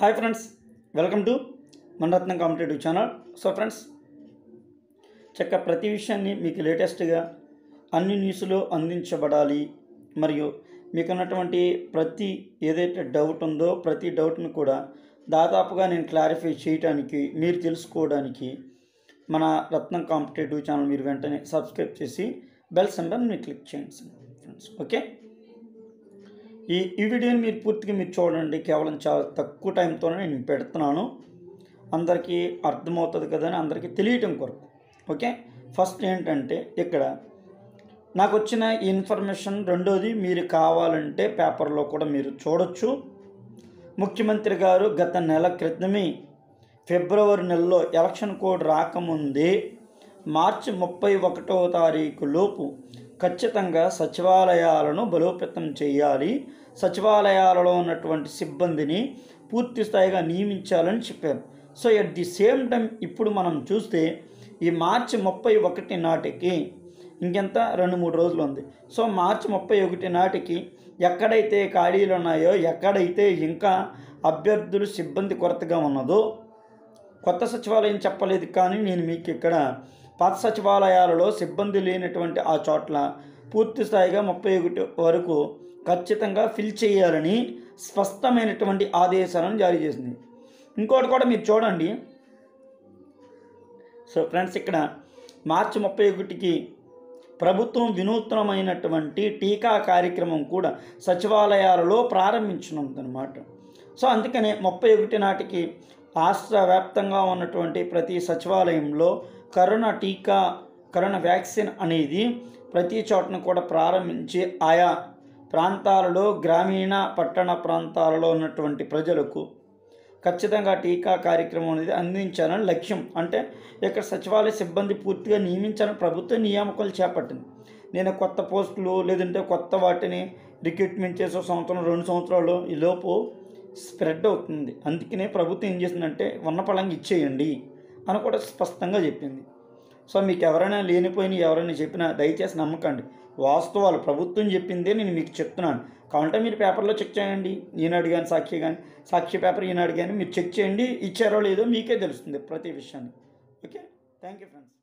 hi friends welcome to Manaratnam competitive channel so friends చక్క ప్రతి విషయాన్ని మీకు లేటెస్ట్గా అన్ని న్యూస్లో అందించబడాలి మరియు మీకున్నటువంటి ప్రతి ఏదైతే డౌట్ ఉందో ప్రతి డౌట్ను కూడా దాదాపుగా నేను క్లారిఫై చేయడానికి మీరు తెలుసుకోవడానికి మన రత్నం కాంపిటేటివ్ ఛానల్ మీరు వెంటనే సబ్స్క్రైబ్ చేసి బెల్ సింబల్ మీరు క్లిక్ చేయండి ఫ్రెండ్స్ ఓకే ఈ ఈ వీడియోని మీరు పూర్తిగా మీరు చూడండి కేవలం చాలా తక్కువ టైంతోనే నేను పెడుతున్నాను అందరికీ అర్థమవుతుంది కదా అని అందరికీ తెలియటం కొరకు ఓకే ఫస్ట్ ఏంటంటే ఇక్కడ నాకు వచ్చిన ఇన్ఫర్మేషన్ రెండోది మీరు కావాలంటే పేపర్లో కూడా మీరు చూడొచ్చు ముఖ్యమంత్రి గారు గత నెల క్రితమే ఫిబ్రవరి నెలలో ఎలక్షన్ కోడ్ రాకముందే మార్చి ముప్పై ఒకటవ తారీఖు లోపు ఖచ్చితంగా సచివాలయాలను బలోపేతం చేయాలి సచివాలయాలలో ఉన్నటువంటి సిబ్బందిని పూర్తి స్థాయిగా నియమించాలని చెప్పారు so at the same time ఇప్పుడు మనం చూస్తే ఈ మార్చి ముప్పై ఒకటి నాటికి ఇంకెంత రెండు మూడు రోజులు ఉంది సో మార్చి ముప్పై ఒకటి నాటికి ఎక్కడైతే ఖాళీలు ఉన్నాయో ఎక్కడైతే ఇంకా అభ్యర్థులు సిబ్బంది కొరతగా ఉన్నదో కొత్త సచివాలయం చెప్పలేదు కానీ నేను మీకు ఇక్కడ పాత సచివాలయాలలో సిబ్బంది లేనటువంటి ఆ చోట్ల పూర్తి స్థాయిగా ముప్పై ఒకటి వరకు ఖచ్చితంగా ఫిల్ చేయాలని స్పష్టమైనటువంటి ఆదేశాలను జారీ చేసింది ఇంకోటి కూడా మీరు చూడండి సో ఫ్రెండ్స్ ఇక్కడ మార్చి ముప్పై ఒకటికి ప్రభుత్వం వినూత్నమైనటువంటి టీకా కార్యక్రమం కూడా సచివాలయాలలో ప్రారంభించనుందనమాట సో అందుకనే ముప్పై ఒకటి నాటికి రాష్ట్ర వ్యాప్తంగా ఉన్నటువంటి ప్రతి సచివాలయంలో కరోనా టీకా కరోనా వ్యాక్సిన్ అనేది ప్రతి చోటను కూడా ప్రారంభించి ఆయా ప్రాంతాలలో గ్రామీణ పట్టణ ప్రాంతాలలో ఉన్నటువంటి ప్రజలకు ఖచ్చితంగా టీకా కార్యక్రమం అనేది అందించాలని లక్ష్యం అంటే ఇక్కడ సచివాలయ సిబ్బంది పూర్తిగా నియమించాలని ప్రభుత్వ నియామకాలు చేపట్టింది నేను కొత్త పోస్టులు లేదంటే కొత్త వాటిని రిక్రూట్మెంట్ చేసే సంవత్సరం రెండు సంవత్సరాలు ఈ లోపు స్ప్రెడ్ అవుతుంది అందుకనే ప్రభుత్వం ఏం చేసిందంటే ఉన్న పళంగా ఇచ్చేయండి అని కూడా స్పష్టంగా చెప్పింది సో మీకు ఎవరైనా లేనిపోయిన ఎవరైనా చెప్పినా దయచేసి నమ్మకండి వాస్తవాలు ప్రభుత్వం చెప్పిందే నేను మీకు చెప్తున్నాను కావాలంటే మీరు పేపర్లో చెక్ చేయండి ఈనాడు కానీ సాక్షి కానీ సాక్షి పేపర్ ఈనాడు కానీ మీరు చెక్ చేయండి ఇచ్చారో లేదో మీకే తెలుస్తుంది ప్రతి విషయాన్ని ఓకే థ్యాంక్ యూ ఫ్రెండ్స్